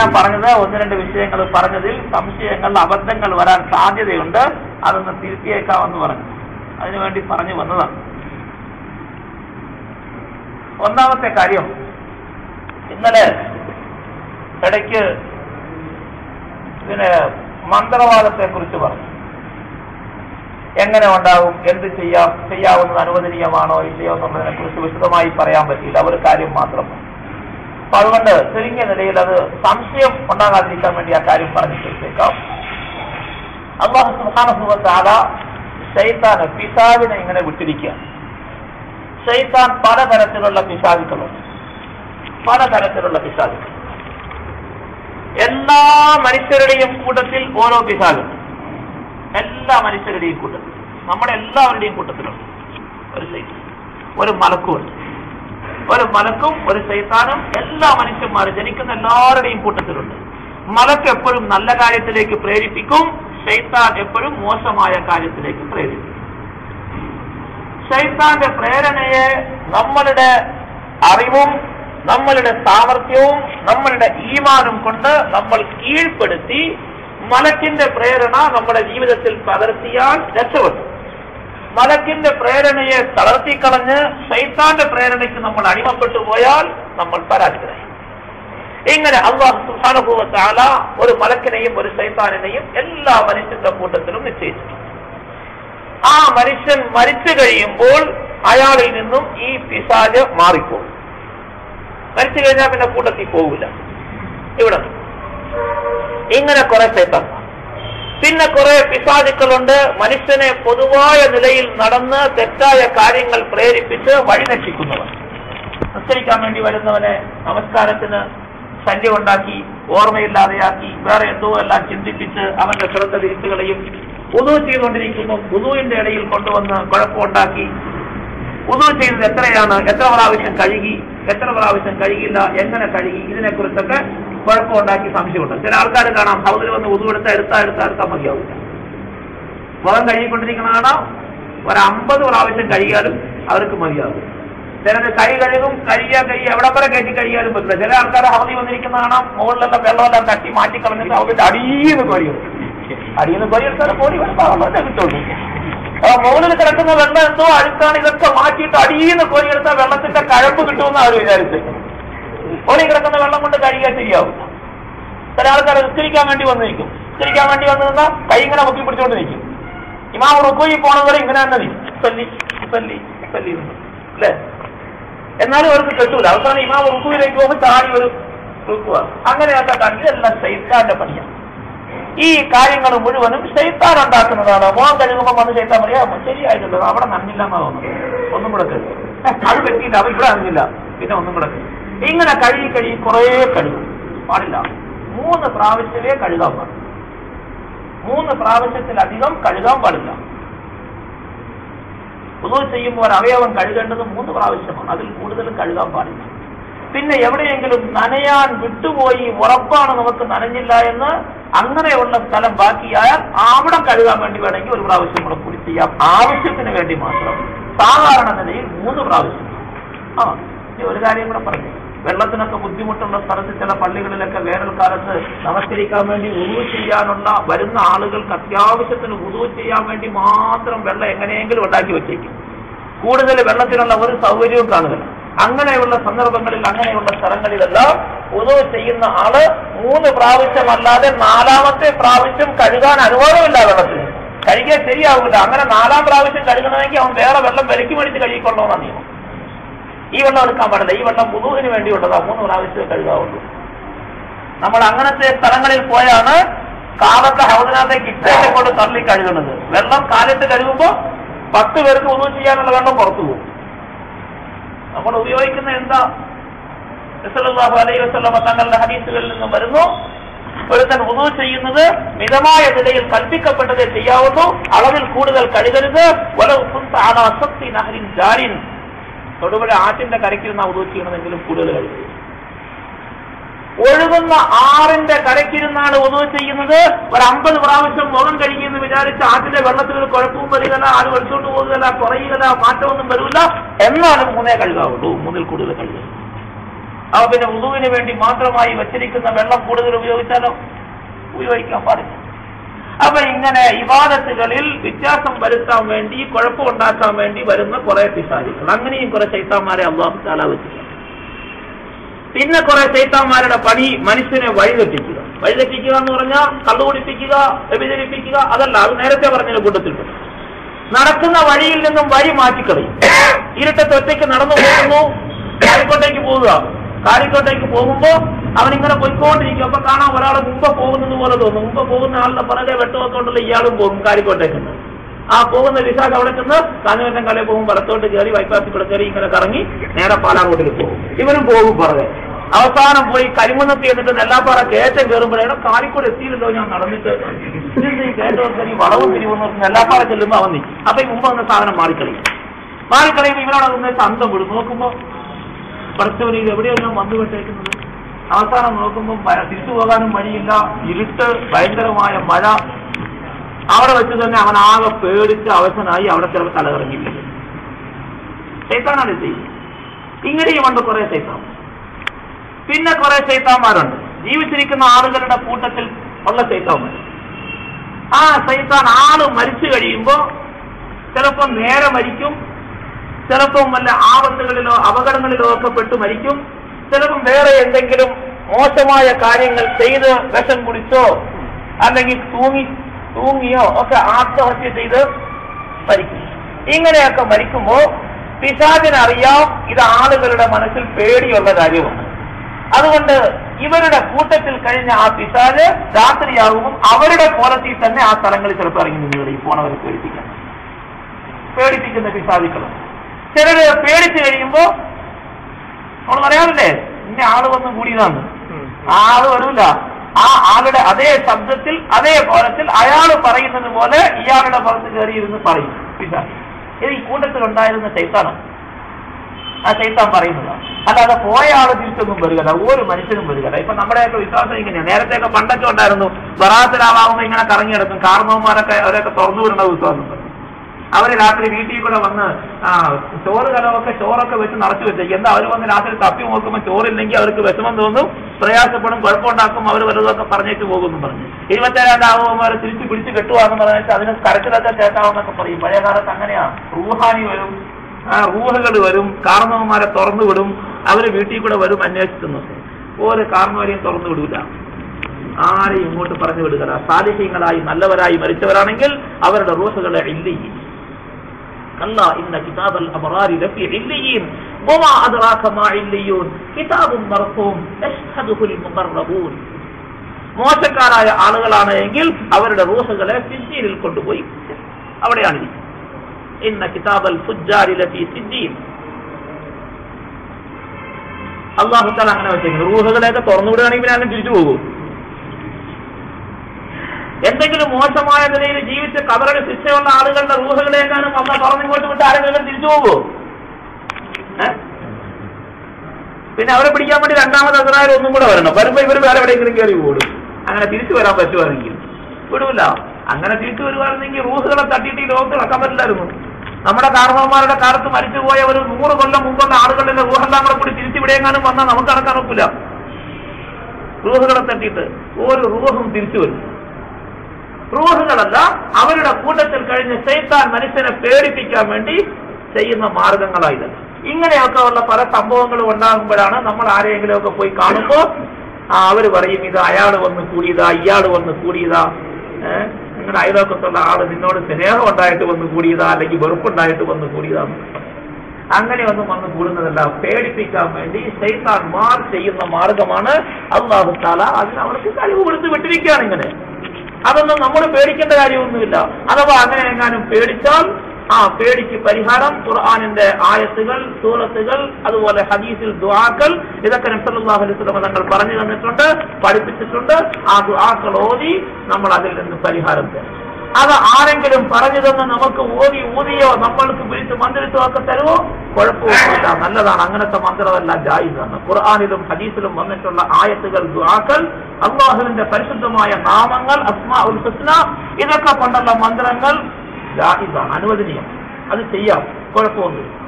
ഞാൻ പറഞ്ഞത് ഒന്ന് രണ്ട് വിഷയങ്ങൾ പറഞ്ഞതിൽ സംശയങ്ങൾ അബദ്ധങ്ങൾ വരാൻ സാധ്യതയുണ്ട് അതൊന്ന് തിരുത്തിയേക്കാമെന്ന് പറഞ്ഞു അതിനുവേണ്ടി പറഞ്ഞു വന്നതാണ് ഒന്നാമത്തെ കാര്യം ഇന്നലെ ഇടയ്ക്ക് പിന്നെ മന്ത്രവാദത്തെ കുറിച്ച് പറഞ്ഞു എങ്ങനെ ഉണ്ടാവും എന്ത് ചെയ്യാം ചെയ്യാവുന്നത് അനുവദനീയമാണോ ഇല്ലയോ എന്നുള്ളതിനെ കുറിച്ച് വിശദമായി പറയാൻ പറ്റിയില്ല ഒരു കാര്യം മാത്രം അപ്പൊ അതുകൊണ്ട് ചുരുങ്ങിയ നിലയിൽ അത് സംശയം ഉണ്ടാകാതിരിക്കാൻ വേണ്ടി ആ കാര്യം പറഞ്ഞു തീർത്തേക്കാം അള്ളാഹു സുഹാനുഭവത്താല ഷെയ്ത്താന് പിശാവിനെ ഇങ്ങനെ വിട്ടിരിക്കുക ഷെയ്ത്താൻ പലതരത്തിലുള്ള പിശാചുക്കളുണ്ട് പലതരത്തിലുള്ള പിശാചുക്കൾ എല്ലാ മനുഷ്യരുടെയും കൂട്ടത്തിൽ ഓരോ പിശാചുണ്ട് എല്ലാ മനുഷ്യരുടെയും കൂട്ടത്തിൽ നമ്മുടെ എല്ലാവരുടെയും കൂട്ടത്തിലുണ്ട് ഒരു സൈത്ത് ഒരു മലക്കുമുണ്ട് ഒരു മലക്കും ഒരു സൈത്താനും എല്ലാ മനുഷ്യന്മാരും ജനിക്കുന്ന എല്ലാവരുടെയും കൂട്ടത്തിലുണ്ട് മലക്ക് എപ്പോഴും നല്ല കാര്യത്തിലേക്ക് പ്രേരിപ്പിക്കും ഷെയ്ത്താൻ എപ്പോഴും മോശമായ കാര്യത്തിലേക്ക് പ്രേരിപ്പിക്കും ഷെയ്ത്താന്റെ പ്രേരണയെ നമ്മളുടെ അറിവും നമ്മളുടെ സാമർഥ്യവും നമ്മളുടെ ഈമാനും കൊണ്ട് നമ്മൾ കീഴ്പ്പെടുത്തി മലക്കിന്റെ പ്രേരണ നമ്മുടെ ജീവിതത്തിൽ പകർത്തിയാൽ രക്ഷപ്പെട്ടു മലക്കിന്റെ പ്രേരണയെ തളർത്തിക്കളഞ്ഞ് ശൈത്താന്റെ പ്രേരണയ്ക്ക് നമ്മൾ അടിമപ്പെട്ടു പോയാൽ നമ്മൾ പരാജിതരായി ഇങ്ങനെ അള്ളാഹു സുഹാനുഭവത്താല ഒരു മലക്കിനെയും ഒരു ശൈത്താനിനെയും എല്ലാ മനുഷ്യന്റെ കൂട്ടത്തിലും നിശ്ചയിച്ചു ആ മനുഷ്യൻ മരിച്ചു കഴിയുമ്പോൾ അയാളിൽ നിന്നും ഈ പിശാജ് മാറിപ്പോകും മരിച്ചു കഴിഞ്ഞാൽ പിന്നെ കൂട്ടത്തിൽ പോകില്ല ഇവിടെ ഇങ്ങനെ കുറെ ശൈത്താൻ പിന്നെ കുറെ പിശാചുക്കളുണ്ട് മനുഷ്യനെ പൊതുവായ നിലയിൽ നടന്ന് തെറ്റായ കാര്യങ്ങൾ പ്രേരിപ്പിച്ച് വഴിനശിക്കുന്നവർ നിസ്കരിക്കാൻ വേണ്ടി വരുന്നവനെ നമസ്കാരത്തിന് ശല്യം ഉണ്ടാക്കി ഓർമ്മയില്ലാതെയാക്കി വേറെ എന്തോ എല്ലാം ചിന്തിപ്പിച്ച് അവന്റെ ശ്രദ്ധ തിരിച്ചുകളയും ഉദു ചെയ്തുകൊണ്ടിരിക്കുമ്പോൾ ഉദുവിന്റെ ഇടയിൽ കൊണ്ടുവന്ന് കുഴപ്പമുണ്ടാക്കി ഉദു ചെയ്തത് എത്രയാണ് എത്ര പ്രാവശ്യം കഴുകി എത്ര പ്രാവശ്യം കഴുകില്ല എങ്ങനെ കഴുകി ഇതിനെക്കുറിച്ചൊക്കെ കുഴപ്പമുണ്ടാക്കി സംശയമുണ്ട് ചില ആൾക്കാർ കാണാം ഹൗദിൽ വന്ന് ഉദു എടുത്ത എടുത്താ എടുത്താ എടുത്താൽ മതിയാവില്ല മുഖം കഴുകിക്കൊണ്ടിരിക്കുന്ന കാണാം ഒരു അമ്പത് പ്രാവശ്യം കഴിയാലും അവർക്ക് മതിയാകും ചിലത് കൈ കഴുകും കഴിയ കൈ എവിടെ വരെ കയറ്റി കഴിയാലും പറ്റില്ല ചില ആൾക്കാർ അവധി വന്നിരിക്കുന്ന കാണാം മുകളിലെല്ലാം വെള്ളമെല്ലാം തട്ടി മാറ്റി കളഞ്ഞിട്ട് അവരുടെ അടിയെന്ന് കൊരിയും അടിയെന്ന് കൊരിയെടുത്താൽ കോരി വെള്ളമല്ലേ കിട്ടുള്ളൂ ആ മുകളിൽ കിടക്കുന്ന വെള്ളം എന്തോ അഴുക്കാണ് ഇതൊക്കെ മാറ്റിയിട്ട് അടിയെന്ന് കോരിയെടുത്താൽ വെള്ളത്തിന്റെ കഴപ്പ് കിട്ടുമെന്ന് അവർ വിചാരിച്ചു മുകളിൽ കിടക്കുന്ന വെള്ളം കൊണ്ട് കഴുകിയാൽ ശരിയാവും ചില ആൾക്കാർ നിസ്കരിക്കാൻ വേണ്ടി വന്ന് നിൽക്കും നിസ്കരിക്കാൻ വേണ്ടി വന്ന് നിന്നാൽ കൈ ഇങ്ങനെ മുക്കി പിടിച്ചോണ്ട് നിൽക്കും ഇമാം റുക്കോയി പോണവരെ ഇങ്ങനെ തന്നെ നിൽക്കും സല്ലി സല്ലി സല്ലി എന്ന്. അല്ലേ എന്നാലും അവർക്ക് കിട്ടൂല അവസാനം ഇമാം റുക്കുവിലേക്ക് പോകുമ്പോൾ താടി ഒരു റുക്കുവ അങ്ങനെയൊക്കെ കണ്ട് ഇതെല്ലാം ശൈത്താന്റെ പണിയാണ് ഈ കാര്യങ്ങൾ മുഴുവനും ശൈത്താൻ ഉണ്ടാക്കുന്നതാണ് മോൻ കഴുകുമ്പോൾ വന്ന് ശൈത്താൻ പറയാ ശരിയായില്ലല്ലോ അവിടെ നന്നില്ലെന്നാ തോന്നുന്നത് ഒന്നും കൂടെ കഴുകും അത് പറ്റിയില്ല അവർ ഇവിടെ അറിഞ്ഞില്ല പിന്നെ ഒന്നും കൂടെ കഴുകും. ഇങ്ങനെ കഴുകി കഴുകി കുറേ കഴുകും പാടില്ല മൂന്ന് പ്രാവശ്യമേ കഴുകാൻ പാടില്ല മൂന്ന് പ്രാവശ്യത്തിലധികം കഴുകാൻ പാടില്ല ഉദു ചെയ്യുമ്പോൾ ഒരു അവയവം കഴുകേണ്ടത് മൂന്ന് പ്രാവശ്യമാണ് അതിൽ കൂടുതൽ കഴുകാൻ പാടില്ല പിന്നെ എവിടെയെങ്കിലും നനയാൻ വിട്ടുപോയി ഉറപ്പാണ് നമുക്ക് നനഞ്ഞില്ല എന്ന് അങ്ങനെയുള്ള സ്ഥലം ബാക്കിയായാൽ അവിടെ കഴുകാൻ വേണ്ടി വേണമെങ്കിൽ ഒരു പ്രാവശ്യം കൂടെ കൂടി ചെയ്യാം ആവശ്യത്തിന് വേണ്ടി മാത്രം സാധാരണ നിലയിൽ മൂന്ന് പ്രാവശ്യം ആ ഇനി ഒരു കാര്യം കൂടെ പറഞ്ഞു വെള്ളത്തിനൊക്കെ ബുദ്ധിമുട്ടുള്ള സ്ഥലത്ത് ചില പള്ളികളിലൊക്കെ വേനൽക്കാലത്ത് നമസ്കരിക്കാൻ വേണ്ടി ഉരുവ് ചെയ്യാനുള്ള വരുന്ന ആളുകൾക്ക് അത്യാവശ്യത്തിന് ഉരുവ് ചെയ്യാൻ വേണ്ടി മാത്രം വെള്ളം എങ്ങനെയെങ്കിലും ഉണ്ടാക്കി വെച്ചേക്കും കൂടുതൽ വെള്ളത്തിനുള്ള ഒരു സൗകര്യവും കാണുകയില്ല അങ്ങനെയുള്ള സന്ദർഭങ്ങളിൽ അങ്ങനെയുള്ള സ്ഥലങ്ങളിലെല്ലാം ഉദവ് ചെയ്യുന്ന ആള് മൂന്ന് പ്രാവശ്യമല്ലാതെ നാലാമത്തെ പ്രാവശ്യം കഴുകാൻ അനുവാദമില്ല വെള്ളത്തിന് കഴുകിയാൽ ശരിയാവില്ല അങ്ങനെ നാലാം പ്രാവശ്യം കഴുകണമെങ്കിൽ അവൻ വേറെ വെള്ളം വിലക്ക് മേടിച്ച് കഴുകിക്കൊള്ളണമെന്നാണ് നിയമം ഈ വെള്ളം എടുക്കാൻ പാടില്ല ഈ വെള്ളം മുതുവിന് വേണ്ടിയുള്ളതാ മൂന്ന് പ്രാവശ്യമേ കഴുകാവുള്ളൂ നമ്മൾ അങ്ങനത്തെ സ്ഥലങ്ങളിൽ പോയാണ് കാലത്തെ ഹൗദിനകത്തേക്ക് ഇട്ടേനെ കൊണ്ട് തള്ളി കഴുകുന്നത് വെള്ളം കാലത്ത് കഴുകുമ്പോൾ പത്ത് പേർക്ക് ഉദു ചെയ്യാനുള്ള വെള്ളം പുറത്തു പോകും നമ്മൾ ഉപയോഗിക്കുന്ന എന്താ റസൂലുള്ളാഹി അലൈഹി വസല്ലമ തങ്ങളുടെ ഹദീസുകളിൽ നിന്നും വരുന്നു ഒരുത്തൻ ഉദു ചെയ്യുന്നത് മിതമായ നിലയിൽ കൽപ്പിക്കപ്പെട്ടതേ ചെയ്യാവുന്നു അളവിൽ കൂടുതൽ കഴുകരുത് വലവ് കുന്ത അലാ സത്തി നഹരിൻ ജാരിൻ തൊടുപുഴ ആറ്റിന്റെ കരയ്ക്കിരുന്ന ഉദു ചെയ്യണമെങ്കിലും കൂടുതൽ കഴുകുക ഒഴുകുന്ന ആറിന്റെ കരയ്ക്കിരുന്നാണ് ഉദു ചെയ്യുന്നത് ഒരു അമ്പത് പ്രാവശ്യം മുഖം കഴുകിയെന്ന് വിചാരിച്ച് ആറ്റിലെ വെള്ളത്തിൽ ഒരു കുഴപ്പവും വരികയില്ല ആര് വലിച്ചോണ്ട് പോകുകയില്ല കുറയുകയില്ല മാറ്റമൊന്നും വരില്ല എന്നാലും മൂന്നേ കഴുകാവുള്ളൂ മൂന്നിൽ കൂടുതൽ കഴുകുക അവ പിന്നെ ഉദുവിന് വേണ്ടി മാത്രമായി വച്ചിരിക്കുന്ന വെള്ളം കൂടുതൽ ഉപയോഗിച്ചാലോ ഉപയോഗിക്കാൻ പാടില്ല അപ്പൊ ഇങ്ങനെ ഇവാദത്തുകളിൽ വ്യത്യാസം വരുത്താൻ വേണ്ടി കുഴപ്പമുണ്ടാക്കാൻ വേണ്ടി വരുന്ന കുറെ പിശാചികൾ അങ്ങനെയും കുറെ ചൈത്താന്മാരെ അള്ളാഹു താല വെച്ചിട്ടുണ്ട് പിന്നെ കുറെ ചൈത്താന്മാരുടെ പണി മനുഷ്യനെ വഴിതെറ്റിക്കുക വഴിതെറ്റിക്കുക എന്ന് പറഞ്ഞാൽ കള്ളുകുടിപ്പിക്കുക വ്യഭിചരിപ്പിക്കുക അതല്ല അത് നേരത്തെ പറഞ്ഞതിന് കൂട്ടത്തിൽപ്പെട്ടു നടക്കുന്ന വഴിയിൽ നിന്നും വഴി മാറ്റിക്കളയും ഇരുട്ടത്ത് ഒറ്റയ്ക്ക് നടന്നു പോകുന്നു കാലിക്കോട്ടേക്ക് പോവുക കാലിക്കോട്ടേക്ക് പോകുമ്പോ അവനിങ്ങനെ പോയിക്കൊണ്ടിരിക്കും അപ്പൊ കാണാൻ ഒരാൾ മുമ്പ് പോകുന്നത് പോലെ തോന്നും മുമ്പ് പോകുന്ന ആളുടെ പുറകെ വെട്ടുവത്തോണ്ടുള്ള ഇയാളും പോകും കാലിക്കോട്ടേക്ക് ആ പോകുന്ന വിശാഖ അവിടെ ചെന്ന് കാഞ്ഞവറ്റം കലയിൽ പോകും വലത്തോട്ട് കയറി ബൈപ്പാസിൽ കൂടെ കയറി ഇങ്ങനെ കറങ്ങി നേരെ പാലാ റോഡിൽ പോകും ഇവനും പോകും പുറകെ അവസാനം പോയി കരിമുന്നത്തി എന്നിട്ട് നെല്ലാപ്പാറ കയറ്റം കയറുമ്പോഴേക്കും കാലിക്കൂടെ എത്തിയില്ലല്ലോ ഞാൻ നടന്നിട്ട് ഇതെന്ത് ഈ കയറ്റം കയറി വളവും തിരിവെന്ന് പറഞ്ഞ് നെല്ലാപ്പാറ ചെല്ലുമ്പോൾ അവൻ നിൽക്കും അപ്പൊ ഈ മുമ്പ് വന്ന സാധനം മാറിക്കളയും മാറിക്കളയുമ്പോൾ ഇവനോട് നിന്ന് അന്തം വിടും നോക്കുമ്പോ പഠിച്ചവന് ഇത് എവിടെയോ ഞാൻ വന്നു വിട്ടേക്കുന്നത് അവസാനം നോക്കുമ്പോൾ വ- തിരിച്ചു പോകാനും വഴിയില്ല ഇരുട്ട് ഭയങ്കരമായ മഴ അവിടെ വെച്ച് തന്നെ അവൻ ആകെ പേടിച്ച് അവസനായി അവിടെ ചിലപ്പോൾ തലകറങ്ങിയില്ല ചൈത്താനാണ് ഇത് ചെയ്യുന്നത് ഇങ്ങനെയും ഉണ്ട് കുറെ ചൈത്താൻ പിന്നെ കുറെ ചൈത്താന്മാരുണ്ട് ജീവിച്ചിരിക്കുന്ന ആളുകളുടെ കൂട്ടത്തിൽ ഉള്ള ചൈത്താന്മാർ ആ ചൈത്താൻ ആള് മരിച്ചു കഴിയുമ്പോ ചിലപ്പോൾ നേരെ മരിക്കും ചിലപ്പം വല്ല ആപത്തുകളിലോ അപകടങ്ങളിലോ ഒക്കെ പെട്ട് മരിക്കും ചിലപ്പം വേറെ എന്തെങ്കിലും മോശമായ കാര്യങ്ങൾ ചെയ്ത് വിഷം കുടിച്ചോ അല്ലെങ്കിൽ തൂങ്ങി തൂങ്ങിയോ ഒക്കെ ആത്മഹത്യ ചെയ്ത് മരിക്കും ഇങ്ങനെയൊക്കെ മരിക്കുമ്പോ പിശാചിനറിയാം ഇത് ആളുകളുടെ മനസ്സിൽ പേടിയുള്ള കാര്യമാണ് അതുകൊണ്ട് ഇവരുടെ കൂട്ടത്തിൽ കഴിഞ്ഞ ആ പിശാല് രാത്രിയാകുമ്പോൾ അവരുടെ കോലത്തിൽ തന്നെ ആ സ്ഥലങ്ങളിൽ ചിലപ്പോൾ ഇറങ്ങി നിന്ന് ഈ പോണവരെ പേടിപ്പിക്കാൻ പേടിപ്പിക്കുന്ന പിശാചുക്കളും ചിലര് പേടിച്ചു കഴിയുമ്പോ നമ്മൾ പറയാറില്ലേ ഇന്ന ആള് വന്ന് കൂടിയതാണ് ആ ആള് വരൂല ആ ആളുടെ അതേ ശബ്ദത്തിൽ അതേ കോലത്തിൽ അയാൾ പറയുന്നത് പോലെ ഇയാളുടെ പുറത്ത് കയറിയിരുന്ന് പറയും പിശാച് ഇത് ഈ കൂട്ടത്തിൽ ഉണ്ടായിരുന്ന ചൈത്താനം ആ ചൈത്താൻ പറയുന്നതാണ് അല്ലാതെ പോയ ആള് തിരിച്ചൊന്നും വരികയില്ല ഒരു മനുഷ്യനും വരികയില്ല ഇപ്പൊ നമ്മുടെയൊക്കെ വിശ്വാസം ഇങ്ങനെയാണ് നേരത്തെയൊക്കെ പണ്ടൊക്കെ ഉണ്ടായിരുന്നു ബറാത്തിലാവുമ്പോ ഇങ്ങനെ കറങ്ങി കിടക്കും കാർന്നവന്മാരൊക്കെ അവരൊക്കെ തുറന്നു വിടുന്ന വിശ്വാസം പറഞ്ഞു അവര് രാത്രി വീട്ടിൽ കൂടെ വന്ന് ആ ചോറ് കലമൊക്കെ ചോറൊക്കെ വെച്ച് നിറച്ചു വെച്ചേക്കും എന്താ അവർ വന്ന് രാത്രി തപ്പി നോക്കുമ്പോൾ ചോറില്ലെങ്കിൽ അവർക്ക് വിഷമം തോന്നും പ്രയാസപ്പെടും കുഴപ്പമുണ്ടാക്കും അവർ വലുതൊക്കെ പറഞ്ഞേക്ക് പോകുമെന്ന് പറഞ്ഞു ഇരുപത്തേഴാണ്ടാവുമ്പോൾ അവരെ തിരിച്ച് പിടിച്ച് കെട്ടുവാന്ന് പറഞ്ഞാൽ അതിന് കരച്ചിലൊക്കെ കേട്ടാവെന്നൊക്കെ പറയും പഴയ കാലത്ത് അങ്ങനെയാ റൂഹാനി വരും ആ റൂഹകൾ വരും കാരണവന്മാരെ തുറന്നു വിടും അവര് വീട്ടിൽ കൂടെ വരും അന്വേഷിക്കുന്നു ഒരു കാരണവരെയും തുറന്നു വിടൂല ആരെയും ഇങ്ങോട്ട് പറഞ്ഞു വിടുക സാലിഹ്യങ്ങളായി നല്ലവരായി മരിച്ചവരാണെങ്കിൽ അവരുടെ റൂഹകളെ ഇല്ലയും كلا إن كتاب الأبرار لفي عليين وما أدراك ما عليون كتاب مرقوم يشهده المقربون മോശക്കാരായ ആളുകളാണ് എങ്കിൽ അവരുടെ റൂഹുകളെ സിദ്ദീനിൽ കൊണ്ടുപോയി അവിടെയാണ് ഇരിക്കുന്നത്. ഇന്ന കിതാബൽ ഫുജ്ജാരി ലഫി സിദ്ദീൻ അള്ളാഹു താല അങ്ങനെ വെച്ചേക്കുന്നു റൂഹുകളെയൊക്കെ തുറന്നുവിടുകയാണെങ്കിൽ പിന്നെ അങ്ങനെ തിരിച്ചു പോകും എന്തെങ്കിലും മോശമായ നിലയിൽ ജീവിച്ച് കബറിന് ശിക്ഷയുള്ള ആളുകളുടെ റൂഹുകളെങ്ങാനും അമ്മ തുറന്നിങ്ങോട്ട് വിട്ട് ആരെങ്കിലും തിരിച്ചു പോകുമോ ഏ? പിന്നെ അവരെ പിടിക്കാൻ വേണ്ടി രണ്ടാമത് അസറായാലും ഒന്നും കൂടെ വരണം വരുമ്പോ ഇവർ വേറെ എവിടെയെങ്കിലും കയറി ഓടും അങ്ങനെ തിരിച്ചു വരാൻ പറ്റുവാണെങ്കിൽ വിടൂല അങ്ങനെ തിരിച്ചു വരുവായിരുന്നെങ്കിൽ റൂഹുകളെ തട്ടിയിട്ട് ഈ ലോകത്ത് നടക്കാൻ പറ്റില്ലായിരുന്നു നമ്മുടെ കാരണവന്മാരുടെ കാലത്ത് മരിച്ചുപോയ ഒരു നൂറ് കൊല്ലം മുമ്പുള്ള ആളുകളുടെ റൂഹെല്ലാം കൂടെ കൂടി തിരിച്ചിവിടെയെങ്ങാനും വന്നാൽ നമുക്ക് നടക്കാൻ ഒക്കില്ല റൂഹുകളെ തട്ടിയിട്ട് ഒരു റൂഹും തിരിച്ചു വരും റൂഹുകളല്ല അവരുടെ കൂട്ടത്തിൽ കഴിഞ്ഞ് ചെയ്ത്താൻ മനുഷ്യനെ പേടിപ്പിക്കാൻ വേണ്ടി ചെയ്യുന്ന മാർഗങ്ങളായത് ഇങ്ങനെയൊക്കെ ഉള്ള പല സംഭവങ്ങളും ഉണ്ടാകുമ്പോഴാണ് നമ്മൾ ആരെയെങ്കിലും ഒക്കെ പോയി കാണുമ്പോൾ ആ അവര് പറയും ഇത് അയാൾ വന്ന് കൂടിയതാ ഇയാൾ വന്ന് കൂടിയതാ ഏഹ് നിങ്ങളുടെ അയലോക്കത്തുള്ള ആള് നിന്നോട് സ്നേഹം ഉണ്ടായിട്ട് വന്ന് കൂടിയതാ അല്ലെങ്കിൽ വെറുപ്പുണ്ടായിട്ട് വന്ന് കൂടിയതാ അങ്ങനെയൊന്നും വന്ന് കൂടുന്നതല്ല പേടിപ്പിക്കാൻ വേണ്ടി ശൈത്താൻമാർ ചെയ്യുന്ന മാർഗമാണ് അള്ളാഹു താല അതിന് അവർക്ക് കഴിവ് കൊടുത്ത് വിട്ടിരിക്കുകയാണ് ഇങ്ങനെ അതൊന്നും നമ്മൾ പേടിക്കേണ്ട കാര്യമൊന്നുമില്ല അഥവാ അങ്ങനെ എങ്ങാനും പേടിച്ചാൽ ആ പേടിക്ക് പരിഹാരം ഖുർആാനിന്റെ ആയത്തുകൾ സൂറത്തുകൾ അതുപോലെ ഹദീസിൽ ദുആക്കൾ ഇതൊക്കെ നബ്സല്ലാഹു അലൈഹി സ്വലമ തങ്ങൾ പറഞ്ഞു തന്നിട്ടുണ്ട് പഠിപ്പിച്ചിട്ടുണ്ട് ആ ദുആക്കൾ ഓതി നമ്മൾ അതിൽ നിന്ന് പരിഹാരം തരും അത് ആരെങ്കിലും പറഞ്ഞു തന്ന് നമുക്ക് ഓതി ഊതിയോ നമ്മൾക്ക് പിടിച്ച് മന്ത്രിച്ചോ ഒക്കെ തരുമോ കുഴപ്പമൊന്നുമില്ല നല്ലതാണ് അങ്ങനത്തെ മന്ത്രമെല്ലാം ജായിസാണ് ഖുർആാനിലും ഹദീസിലും വന്നിട്ടുള്ള ആയത്തുകൾ ദുആക്കൾ അള്ളാഹുവിന്റെ പരിശുദ്ധമായ നാമങ്ങൾ അസ്മാ ഉൽ ഹുസ്ന ഇതൊക്കെ കൊണ്ടുള്ള മന്ത്രങ്ങൾ ജായിസാണ് അനുവദനീയം അത് ചെയ്യാം കുഴപ്പമൊന്നുമില്ല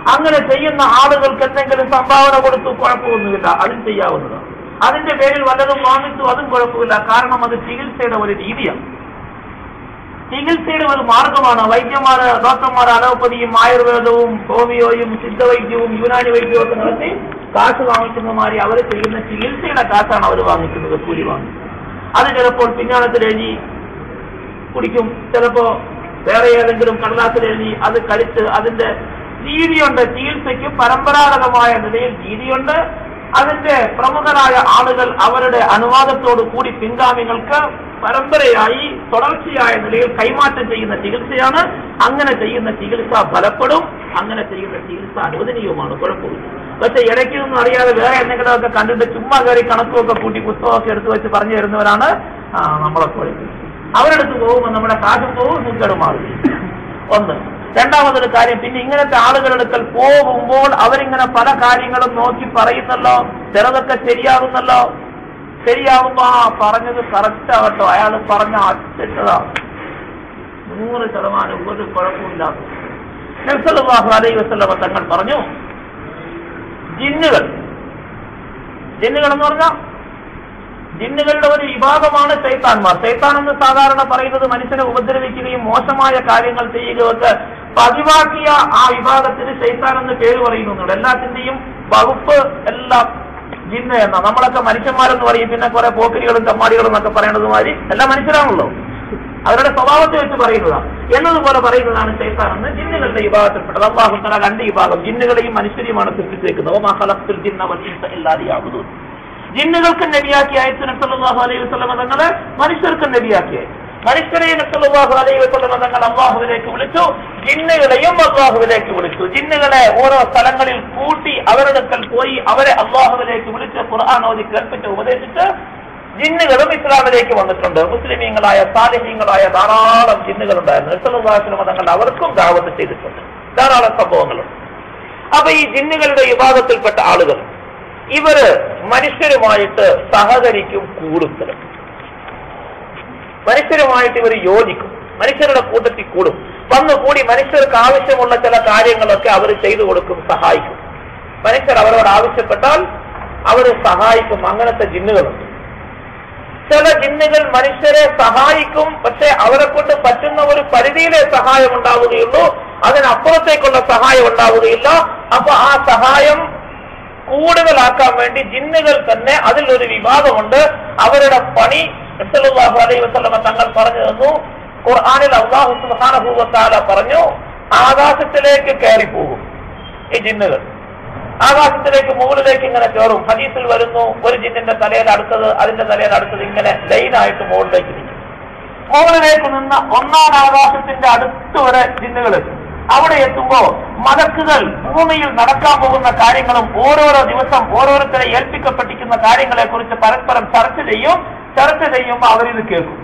അങ്ങനെ ചെയ്യുന്ന ആളുകൾക്ക് എന്തെങ്കിലും സംഭാവന കൊടുത്തു കുഴപ്പമൊന്നുമില്ല അതും ചെയ്യാവുന്നതാണ് അതിന്റെ പേരിൽ വല്ലതും വാങ്ങിച്ചു അതും കുഴപ്പമില്ല കാരണം അത് ചികിത്സയുടെ ഒരു രീതിയാണ് ചികിത്സയുടെ ഒരു മാർഗമാണ് വൈദ്യന്മാര് ഡോക്ടർമാർ അലോപ്പതിയും ആയുർവേദവും ഹോമിയോയും സിദ്ധവൈദ്യവും യുനാനി വൈദ്യവും ഒക്കെ നടത്തി കാശ് വാങ്ങിക്കുന്ന മാതിരി അവർ ചെയ്യുന്ന ചികിത്സയുടെ കാശാണ് അവർ വാങ്ങിക്കുന്നത് കൂലി വാങ്ങിക്കുന്നത് അത് ചിലപ്പോൾ പിന്നാണത്തിൽ എഴുതി കുടിക്കും ചിലപ്പോ വേറെ ഏതെങ്കിലും കടലാസിൽ എഴുതി അത് കഴിച്ച് അതിന്റെ രീതിയുണ്ട് ചികിത്സയ്ക്ക് പരമ്പരാഗതമായ നിലയിൽ രീതിയുണ്ട് അതിന്റെ പ്രമുഖരായ ആളുകൾ അവരുടെ അനുവാദത്തോടു കൂടി പിൻഗാമികൾക്ക് പരമ്പരയായി തുടർച്ചയായ നിലയിൽ കൈമാറ്റം ചെയ്യുന്ന ചികിത്സയാണ് അങ്ങനെ ചെയ്യുന്ന ചികിത്സ ഫലപ്പെടും അങ്ങനെ ചെയ്യുന്ന ചികിത്സ അനുവദനീയവുമാണ് കുഴപ്പമില്ല പക്ഷെ ഇടയ്ക്കൊന്നും അറിയാതെ വേറെ എന്തെങ്കിലുമൊക്കെ കണ്ടിട്ട് ചുമ്മാ കയറി കണക്കുമൊക്കെ കൂട്ടി പുസ്തകമൊക്കെ എടുത്തു വെച്ച് പറഞ്ഞു തരുന്നവരാണ് ആ, നമ്മളെപ്പോലെ അവരെടുത്ത് പോകുമ്പോൾ നമ്മുടെ കാശും പോകും സൂക്കേട് മാറും ഒന്ന് രണ്ടാമതൊരു കാര്യം പിന്നെ ഇങ്ങനത്തെ ആളുകളെടുക്കൽ പോകുമ്പോൾ അവരിങ്ങനെ പല കാര്യങ്ങളും നോക്കി പറയുന്നല്ലോ ചിലതൊക്കെ ശരിയാകുന്നല്ലോ ശരിയാകുമ്പോ ആ പറഞ്ഞത് കറക്റ്റ് ആവട്ടോ അയാൾ പറഞ്ഞ അച്ചിട്ടതാ നൂറ് ശതമാനം ഒരു കുഴപ്പമില്ലാത്ത നബ്സല്ലാഹു അലൈഹി വസല്ലമ തങ്ങൾ പറഞ്ഞു ജിന്നുകൾ ജിന്നുകൾ എന്ന് പറഞ്ഞാൽ ജിന്നുകളുടെ ഒരു വിഭാഗമാണ് ശൈത്താൻമാർ ശൈത്താൻ എന്ന് സാധാരണ പറയുന്നത് മനുഷ്യനെ ഉപദ്രവിക്കുകയും മോശമായ കാര്യങ്ങൾ ചെയ്യുകയൊക്കെ പതിവാക്കിയ ആ വിഭാഗത്തിന് ശൈത്താൻ എന്ന് പേര് പറയുന്നുണ്ട് എല്ലാത്തിന്റെയും വകുപ്പ് എല്ലാം ജിന്ന് എന്ന നമ്മളൊക്കെ മനുഷ്യന്മാരെന്ന് പറയും പിന്നെ കുറെ പോക്കരികളും ചമ്മാടികളും എന്നൊക്കെ പറയുന്നത് മാതിരി എല്ലാം മനുഷ്യരാണല്ലോ അവരുടെ സ്വഭാവത്തെ വെച്ച് പറയുന്നതാണ് എന്നതുപോലെ പറയുന്നതാണ് ശൈത്താൻ എന്ന് ജിന്നുകളുടെ വിഭാഗത്തിൽപ്പെട്ടത് അള്ളാഹു തല രണ്ട് വിഭാഗം ജിന്നുകളെയും മനുഷ്യരെയുമാണ് സൃഷ്ടിച്ചേക്കുന്നത് ഒമാ ഖലഖ്തുൽ ജിന്ന വൽ ഇൻസ ഇല്ലാ ലിയഅ്ബുദൂൻ ജിന്നുകൾക്ക് നബിയാക്കി അയച്ചു നബ്സല്ലാഹു അലൈഹി വസല്ലമ തങ്ങളെ മനുഷ്യർക്കും നബിയാക്കി അയച്ചു മനുഷ്യരെയും നബ്സല്ലാഹു അലൈഹി വസല്ലമ തങ്ങൾ അള്ളാഹുവിലേക്ക് വിളിച്ചു ജിന്നുകളെയും അള്ളാഹുവിലേക്ക് വിളിച്ചു ജിന്നുകളെ ഓരോ സ്ഥലങ്ങളിൽ കൂട്ടി അവരുടെ അടുക്കൽ പോയി അവരെ അള്ളാഹുവിലേക്ക് വിളിച്ച് ഖുർആൻ ഓതി കേൾപ്പിച്ച് ഉപദേശിച്ച് ജിന്നുകളും ഇസ്ലാമിലേക്ക് വന്നിട്ടുണ്ട് മുസ്ലിമീങ്ങളായ സാലിഹ്യങ്ങളായ ധാരാളം ജിന്നുകളുണ്ടായിരുന്നു നബ്സല്ലാഹു തങ്ങൾ അവർക്കും ദാവത്ത് ചെയ്തിട്ടുണ്ട് ധാരാളം സംഭവങ്ങളുണ്ട് അപ്പൊ ഈ ജിന്നുകളുടെ വിഭാഗത്തിൽപ്പെട്ട ആളുകൾ ഇവര് മനുഷ്യരുമായിട്ട് സഹകരിക്കും കൂടുതലും മനുഷ്യരുമായിട്ട് ഇവർ യോജിക്കും മനുഷ്യരുടെ കൂട്ടത്തിൽ കൂടും വന്നു കൂടി മനുഷ്യർക്ക് ആവശ്യമുള്ള ചില കാര്യങ്ങളൊക്കെ അവർ ചെയ്തു കൊടുക്കും സഹായിക്കും മനുഷ്യർ അവരോട് ആവശ്യപ്പെട്ടാൽ അവർ സഹായിക്കും അങ്ങനത്തെ ജിന്നുകളുണ്ട് ചില ജിന്നുകൾ മനുഷ്യരെ സഹായിക്കും പക്ഷെ അവരെ കൊണ്ട് പറ്റുന്ന ഒരു പരിധിയിലെ സഹായം ഉണ്ടാവുകയുള്ളൂ അതിനപ്പുറത്തേക്കുള്ള സഹായം ഉണ്ടാവുകയില്ല അപ്പൊ ആ സഹായം കൂടുതലാക്കാൻ വേണ്ടി ജിന്നുകൾ തന്നെ അതിലൊരു വിഭാഗമുണ്ട് അവരുടെ പണി റസൂലുള്ളാഹി അലൈഹി വസല്ലമ തങ്ങൾ പറഞ്ഞു തന്നു ഖുർആനിൽ അള്ളാഹു സുബ്ഹാനഹു വ തആല പറഞ്ഞു ആകാശത്തിലേക്ക് കയറി പോകും ഈ ജിന്നുകൾ ആകാശത്തിലേക്ക് മുകളിലേക്ക് ഇങ്ങനെ കയറും ഹദീസിൽ വരുന്നു ഒരു ജിന്നിന്റെ തലയിൽ അടുത്തത് അതിന്റെ തലയിൽ അടുത്തത് ഇങ്ങനെ ലൈനായിട്ട് മുകളിലേക്ക് നിൽക്കും മുകളിലേക്ക് നിന്ന ഒന്നാം ആകാശത്തിന്റെ അടുത്ത് വരെ ജിന്നുകൾ എത്തും അവിടെ എത്തുമ്പോ മലക്കുകൾ ഭൂമിയിൽ നടക്കാൻ പോകുന്ന കാര്യങ്ങളും ഓരോരോ ദിവസം ഓരോരുത്തരെ ഏൽപ്പിക്കപ്പെട്ടിരിക്കുന്ന കാര്യങ്ങളെ കുറിച്ച് പരസ്പരം ചർച്ച ചെയ്യും ചർച്ച ചെയ്യുമ്പോൾ അവരിത് കേൾക്കും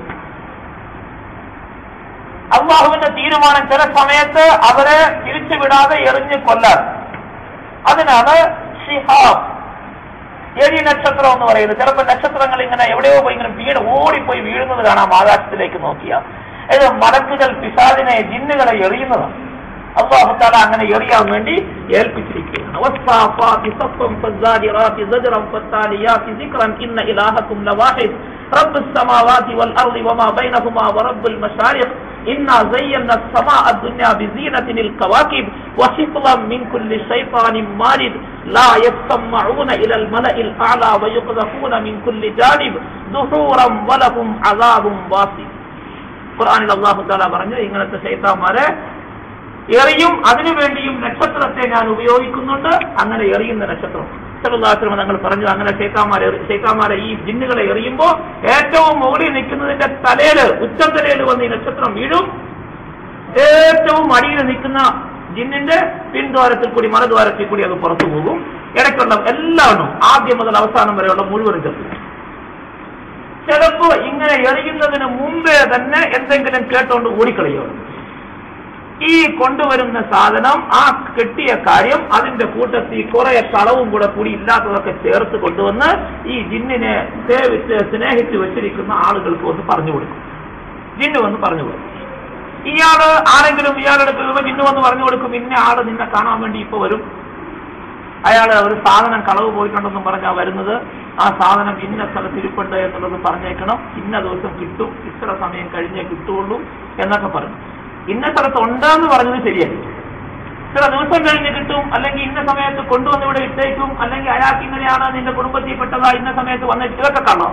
അള്ളാഹുവിന്റെ തീരുമാനം ചില സമയത്ത് അവരെ തിരിച്ചുവിടാതെ എറിഞ്ഞ് കൊല്ലാൻ അതിനാണ് ഷിഹാബ് എരി നക്ഷത്രം എന്ന് പറയുന്നത് ചിലപ്പോൾ നക്ഷത്രങ്ങൾ ഇങ്ങനെ എവിടെയോ പോയി ഇങ്ങനെ വീട് ഓടിപ്പോയി വീഴുന്നത് കാണാം ആകാശത്തിലേക്ക് നോക്കിയാൽ ഇത് മലക്കുകൾ പിശാദിനെ ജിന്നുകളെ എറിയുന്നതാണ് അള്ളാഹു താല അങ്ങനെ എറിയാൻ വേണ്ടി ഏൽപ്പിച്ചിരിക്കുകയാണ് വസ്സാഫാത്തി സഫ്ഫൻ ഫസ്സാജിറാത്തി സജ്റൻ ഫത്താലിയാത്തി സിക്റൻ ഇന്ന ഇലാഹക്കും ലവാഹിദ് رب السماوات والأرض وما بينهما ورب المشارق إنا زينا السماء الدنيا بزينة الكواكب وحفظا من كل شيطان مارد لا يسمعون إلى الملأ الأعلى ويقذفون من كل جانب دحورا ولهم عذاب واصب ഖുർആനിൽ അള്ളാഹു താല പറഞ്ഞു ഇങ്ങനത്തെ ശൈത്താന്മാരെ എറിയും അതിനുവേണ്ടിയും നക്ഷത്രത്തെ ഞാൻ ഉപയോഗിക്കുന്നുണ്ട് അങ്ങനെ എറിയുന്ന നക്ഷത്രം സലാശ്രമം തങ്ങൾ പറഞ്ഞു അങ്ങനെ ശൈത്താന്മാരെ ശൈത്താന്മാരെ ഈ ജിന്നുകളെ എറിയുമ്പോ ഏറ്റവും മുകളിൽ നിൽക്കുന്നതിന്റെ തലയില് ഉച്ചത്തലയിൽ വന്ന് ഈ നക്ഷത്രം വീഴും ഏറ്റവും അടിയിൽ നിൽക്കുന്ന ജിന്നിന്റെ പിൻദ്വാരത്തിൽ കൂടി മലദ്വാരത്തിൽ കൂടി അത് പുറത്തു പോകും ഇടയ്ക്കുള്ള എല്ലാവരും ആദ്യം മുതൽ അവസാനം വരെയുള്ള മുഴുവനും ചെത്തും ചിലപ്പോ ഇങ്ങനെ എറിയുന്നതിന് മുമ്പേ തന്നെ എന്തെങ്കിലും കേട്ടോണ്ട് ഓടിക്കളയും ഈ കൊണ്ടുവരുന്ന സാധനം ആ കെട്ടിയ കാര്യം അതിന്റെ കൂട്ടത്തിൽ കുറെ കളവും കൂടെ കൂടി ഇല്ലാത്തതൊക്കെ ചേർത്ത് കൊണ്ടുവന്ന് ഈ ജിന്നിനെ സേവിച്ച് സ്നേഹിച്ച് വെച്ചിരിക്കുന്ന ആളുകൾക്ക് ഒന്ന് പറഞ്ഞു കൊടുക്കും ജിന്ന് വന്ന് പറഞ്ഞു കൊടുക്കും ഇയാള് ആരെങ്കിലും ഇയാളുടെ അടുത്ത് വരുമ്പോ ജിന്നു വന്ന് പറഞ്ഞു കൊടുക്കും ഇന്ന ആള് നിന്നെ കാണാൻ വേണ്ടി ഇപ്പൊ വരും അയാള് ഒരു സാധനം കളവ് പോയിട്ടുണ്ടെന്നും പറഞ്ഞാ വരുന്നത് ആ സാധനം ഇന്ന സ്ഥലത്ത് ഇരിപ്പുണ്ട് എന്നുള്ളത് പറഞ്ഞേക്കണം ഇന്ന ദിവസം കിട്ടും ഇത്ര സമയം കഴിഞ്ഞേ കിട്ടുള്ളൂ എന്നൊക്കെ പറഞ്ഞു ഇന്ന സ്ഥലത്ത് ഉണ്ടെന്ന് പറഞ്ഞത് ശരിയല്ല ഇത്ര ദിവസം കഴിഞ്ഞ് കിട്ടും അല്ലെങ്കിൽ ഇന്ന സമയത്ത് കൊണ്ടുവന്ന് ഇവിടെ ഇട്ടേക്കും അല്ലെങ്കിൽ അയാൾക്ക് ഇങ്ങനെയാണ് നിന്റെ കുടുംബത്തിൽപ്പെട്ടതാ ഇന്ന സമയത്ത് വന്നിട്ട് ഇതൊക്കെ കാണാം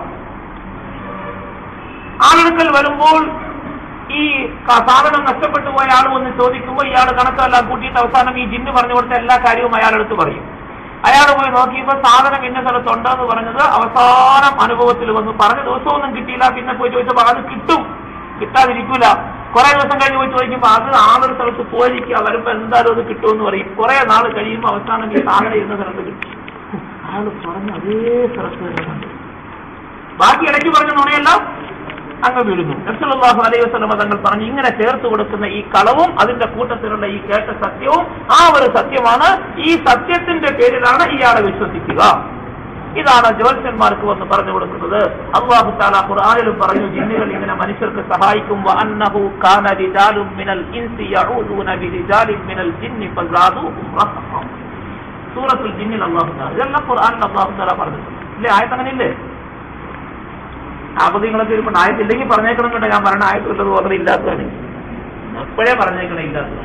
ആളെടുക്കൽ വരുമ്പോൾ ഈ ക- സാധനം നഷ്ടപ്പെട്ടു പോയ ആൾ വന്ന് ചോദിക്കുമ്പോൾ ഇയാൾ കണക്കെല്ലാം കൂട്ടിയിട്ട് അവസാനം ഈ ജിന്ന് പറഞ്ഞു കൊടുത്ത എല്ലാ കാര്യവും അയാളെടുത്ത് പറയും അയാൾ പോയി നോക്കിയപ്പോൾ സാധനം ഇന്ന സ്ഥലത്തുണ്ടെന്ന് പറഞ്ഞത് അവസാനം അനുഭവത്തിൽ വന്നു പറഞ്ഞ ദിവസമൊന്നും കിട്ടിയില്ല പിന്നെ പോയി ചോദിച്ചപ്പോൾ അത് കിട്ടും കിട്ടാതിരിക്കൂല കുറെ ദിവസം കഴിഞ്ഞ് പോയി ചോദിക്കുമ്പോൾ അത് ആളൊരു സ്ഥലത്ത് പോയിരിക്കുക വരുമ്പോ എന്തായാലും അത് കിട്ടുമെന്ന് പറയും കുറെ നാൾ കഴിയുമ്പോൾ അവസാനം ഈ സാധനം ഇരുന്ന സ്ഥലത്ത് കിട്ടും അയാൾ പറഞ്ഞ അതേ സ്ഥലത്ത് തന്നെ കണ്ടു ബാക്കി ഇടയ്ക്ക് പറഞ്ഞ നുണയെല്ലാം അങ്ങ് വീഴുന്നു നബ്സല്ലാഹു അലൈഹി വസ്ലമ തങ്ങൾ പറഞ്ഞു ഇങ്ങനെ ചേർത്ത് കൊടുക്കുന്ന ഈ കളവും അതിന്റെ കൂട്ടത്തിലുള്ള ഈ കേട്ട സത്യവും ആ ഒരു സത്യമാണ് ഈ സത്യത്തിന്റെ പേരിലാണ് ഇയാളെ വിശ്വസിക്കുക ഇതാണ് ജ്യോത്സ്യന്മാർക്ക് വന്ന് പറഞ്ഞു കൊടുക്കുന്നത് അള്ളാഹു താല ഖുർആനിലും പറഞ്ഞു ജിന്നുകൾ ഇങ്ങനെ മനുഷ്യർക്ക് സഹായിക്കും വഅന്നഹു കാന റിജാലുൻ മിനൽ ഇൻസി യഊദൂന ബിരിജാലിൻ മിനൽ ജിന്നി ഫസാദൂഹും റഹഖ സൂറത്തുൽ ജിന്നിൽ അള്ളാഹു താല ഇതെല്ലാം ഖുർആനിൽ അള്ളാഹു താല പറഞ്ഞിട്ടുണ്ട് ഇല്ലേ ആയത്ത് അങ്ങനെ ഇല്ലേ ആപതികളൊക്കെ ഇരിപ്പുണ്ട് ആയത്തില്ലെങ്കിൽ പറഞ്ഞേക്കണം കേട്ടോ ഞാൻ പറഞ്ഞ ആയത്തുള്ളത് ഓർഡർ ഇല്ലാത്തതാണ് എപ്പോഴേ പറഞ്ഞേക്കണം ഇല്ലാത്തതാണ്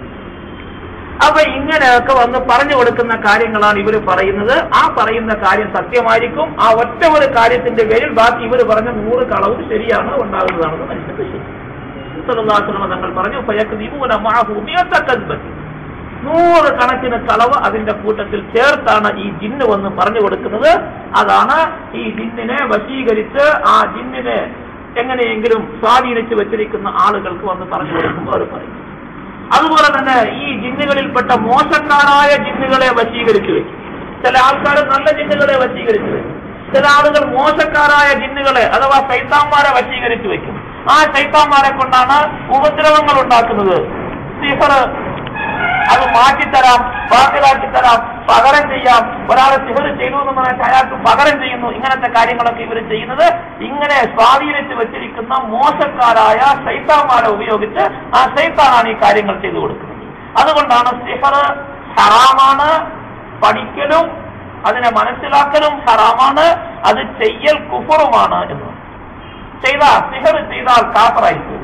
അപ്പൊ ഇങ്ങനെയൊക്കെ വന്ന് പറഞ്ഞു കൊടുക്കുന്ന കാര്യങ്ങളാണ് ഇവർ പറയുന്നത് ആ പറയുന്ന കാര്യം സത്യമായിരിക്കും ആ ഒറ്റ ഒരു കാര്യത്തിന്റെ പേരിൽ ബാക്കി ഇവർ പറഞ്ഞ നൂറ് കളവും ശരിയാണ് ഉണ്ടാകുന്നതാണെന്ന് മനുഷ്യർക്ക് ശരി സല്ലല്ലാഹു തങ്ങൾ പറഞ്ഞു ഫയക്ദിബൂന മഅഹു മിയത്ത കദ്ബത്തി നൂറ് കണക്കിന് കളവ് അതിന്റെ കൂട്ടത്തിൽ ചേർത്താണ് ഈ ജിന്ന് വന്ന് പറഞ്ഞു കൊടുക്കുന്നത് അതാണ് ഈ ജിന്നിനെ വശീകരിച്ച് ആ ജിന്നിനെ എങ്ങനെയെങ്കിലും സ്വാധീനിച്ച് വെച്ചിരിക്കുന്ന ആളുകൾക്ക് വന്ന് പറഞ്ഞു കൊടുക്കുമ്പോൾ അവർ പറയും അതുപോലെ തന്നെ ഈ ജിന്നുകളിൽപ്പെട്ട മോശക്കാരായ ജിന്നുകളെ വശീകരിച്ചു വെക്കും ചില ആൾക്കാർ നല്ല ജിന്നുകളെ വശീകരിച്ചു വെക്കും ചില ആളുകൾ മോശക്കാരായ ജിന്നുകളെ അഥവാ സൈത്താന്മാരെ വശീകരിച്ചു വെക്കും ആ സൈത്താന്മാരെ കൊണ്ടാണ് ഉപദ്രവങ്ങൾ ഉണ്ടാക്കുന്നത് സിഹർ അത് മാറ്റിത്തരാം ബാക്കിലാക്കിത്തരാം പകരം ചെയ്യാം ഒരാളെ സിഹർ ചെയ്തു എന്ന് പറഞ്ഞാൽ അയാൾക്ക് പകരം ചെയ്യുന്നു ഇങ്ങനത്തെ കാര്യങ്ങളൊക്കെ ഇവർ ചെയ്യുന്നത് ഇങ്ങനെ സ്വാധീനിച്ച് വെച്ചിരിക്കുന്ന മോശക്കാരായ സൈത്താന്മാരെ ഉപയോഗിച്ച് ആ സൈത്താനാണ് ഈ കാര്യങ്ങൾ ചെയ്തു കൊടുക്കുന്നത് അതുകൊണ്ടാണ് സിഹർ ഹറാമാണ് പഠിക്കലും അതിനെ മനസ്സിലാക്കലും ഹറാമാണ് അത് ചെയ്യൽ കുഫറുമാണ് എന്ന് ചെയ്ത സിഹർ ചെയ്താൽ കാഫറായി പോകും